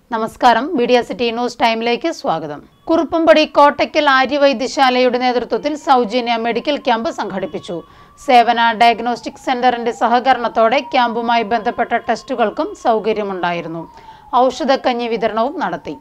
നമസ്കാരം media city news ടൈമിലേക്ക് സ്വാഗതം കുറുപ്പമ്പടി കോട്ടയ്ക്കൽ ആര്യവൈദ്യശാലയുടെ നേതൃത്വത്തിൽ സൗജന്യ മെഡിക്കൽ ക്യാമ്പ് സംഘടിപ്പിച്ചു സേവന ഡയഗ്നോസ്റ്റിക് സെന്ററിന്റെ സഹകരണത്തോടെ ക്യാമ്പുമായി ബന്ധപ്പെട്ട ടെസ്റ്റുകൾക്കും സൗകര്യമുണ്ടായിരുന്നു ഔഷധക്കഞ്ഞി വിതരണവും നടത്തി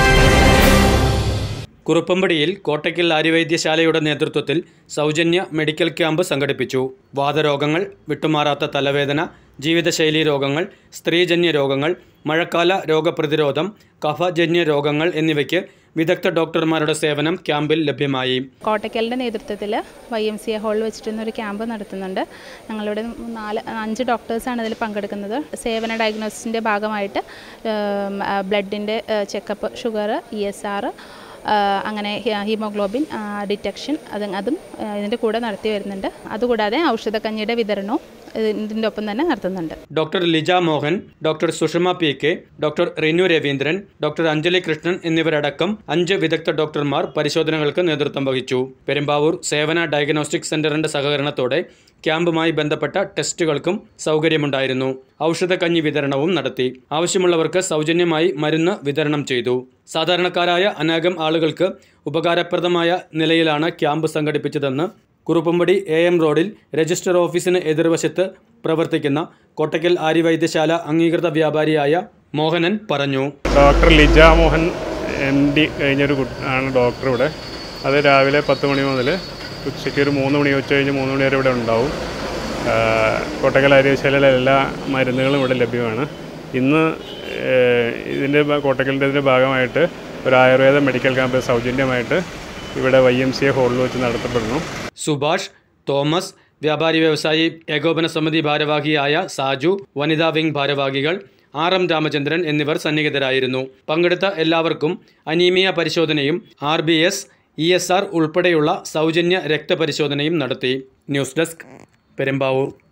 കുറുപ്പമ്പടിയിൽ കോട്ടയ്ക്കൽ ആര്യവൈദ്യശാലയുടെ നേതൃത്വത്തിൽ സൗജന്യ മെഡിക്കൽ ക്യാമ്പ് സംഘടിപ്പിച്ചു വാതരോഗങ്ങൾ വിട്ടുമാറാത്ത തലവേദന ജീവിതശൈലി രോഗങ്ങൾ സ്ത്രീജന്യ രോഗങ്ങൾ മഴക്കാല രോഗപ്രതിരോധം കഫജന്യ രോഗങ്ങൾ എന്നിവയ്ക്ക് വിദഗ്ധ ഡോക്ടർമാരുടെ സേവനം ക്യാമ്പിൽ ലഭ്യമായി കോട്ടയ്ക്കലിൻ്റെ നേതൃത്വത്തിൽ വൈ എം സി എ ഹാളിൽ വെച്ചിട്ട് ഇന്നൊരു ക്യാമ്പ് നടത്തുന്നുണ്ട് ഞങ്ങളിവിടെ നാല് അഞ്ച് ഡോക്ടേഴ്സാണ് ഇതിൽ പങ്കെടുക്കുന്നത് സേവന ഡയഗ്നോസിൻ്റെ ഭാഗമായിട്ട് ബ്ലഡിൻ്റെ checkup sugar E S R അങ്ങനെ ഹി- ഹീമോഗ്ലോബിൻ ആ, ഡിറ്റക്ഷൻ അത് അതും ആ, ഇതിൻ്റെ കൂടെ നടത്തി വരുന്നുണ്ട് അതുകൂടാതെ ഔഷധക്കഞ്ഞിയുടെ വിതരണവും ഇതിൻ്റെ ഒപ്പം തന്നെ നടത്തുന്നുണ്ട് doctor Lija Mohan doctor Sushama P K doctor Rinu Raveendran doctor Anjali Krishnan എന്നിവരടക്കം അഞ്ച് വിദഗ്ധ ഡോക്ടർമാർ പരിശോധനകൾക്ക് നേതൃത്വം വഹിച്ചു പെരുമ്പാവൂർ സേവന ഡയഗ്നോസ്റ്റിക് സെന്ററിന്റെ സഹകരണത്തോടെ ക്യാമ്പുമായി ബന്ധപ്പെട്ട ടെസ്റ്റുകൾക്കും സൗകര്യമുണ്ടായിരുന്നു ഔഷധക്കഞ്ഞി വിതരണവും നടത്തി ആവശ്യമുള്ളവർക്ക് സൗജന്യമായി മരുന്ന് വിതരണം ചെയ്തു സാധാരണക്കാരായ അനേകം ആളുകൾക്ക് ഉപകാരപ്രദമായ നിലയിലാണ് ക്യാമ്പ് സംഘടിപ്പിച്ചതെന്ന് കുറുപ്പമ്പടി എ എം റോഡിൽ രജിസ്റ്റർ ഓഫീസിന് എതിർവശത്ത് പ്രവർത്തിക്കുന്ന കൊട്ടക്കൽ ആര്യവൈദ്യശാല അംഗീകൃത വ്യാപാരിയായ മോഹനൻ പറഞ്ഞു doctor Lija Mohan M D കഴിഞ്ഞൊരു കുട്ടി ആണ് ഡോക്ടർ ഇവിടെ അത് രാവിലെ പത്ത് മണി മുതൽ ഉച്ചയ്ക്ക് ഒരു മൂന്ന് മണി ഉച്ച കഴിഞ്ഞ് മൂന്ന് മണി വരെ ഇവിടെ ഉണ്ടാവും ആഹ് കോട്ടക്കൽ ആര്യശാലയിലെ എല്ലാ മരുന്നുകളും ഇവിടെ ലഭ്യമാണ് ഇന്ന് ഏഹ് ഇതിൻ്റെ ഭാ- കോട്ടക്കലിൻ്റെ ഇതിൻ്റെ ഭാഗമായിട്ട് ഒരു ആയുർവേദ മെഡിക്കൽ ക്യാമ്പ് സൗജന്യമായിട്ട് ഇവിടെ വൈ എം സി എ ഹാളിൽ വെച്ച് നടത്തപ്പെടുന്നു സുഭാഷ് തോമസ് വ്യാപാരി വ്യവസായി ഏകോപന സമിതി ഭാരവാഹിയായ സാജു വനിതാ വിംഗ് ഭാരവാഹികൾ ആർ എം രാമചന്ദ്രൻ എന്നിവർ സന്നിഹിതരായിരുന്നു പങ്കെടുത്ത എല്ലാവർക്കും അനീമിയ പരിശോധനയും R B S E S R ഉൾപ്പെടെയുള്ള സൗജന്യ രക്തപരിശോധനയും നടത്തി ന്യൂസ് ഡെസ്ക് പെരുമ്പാവൂർ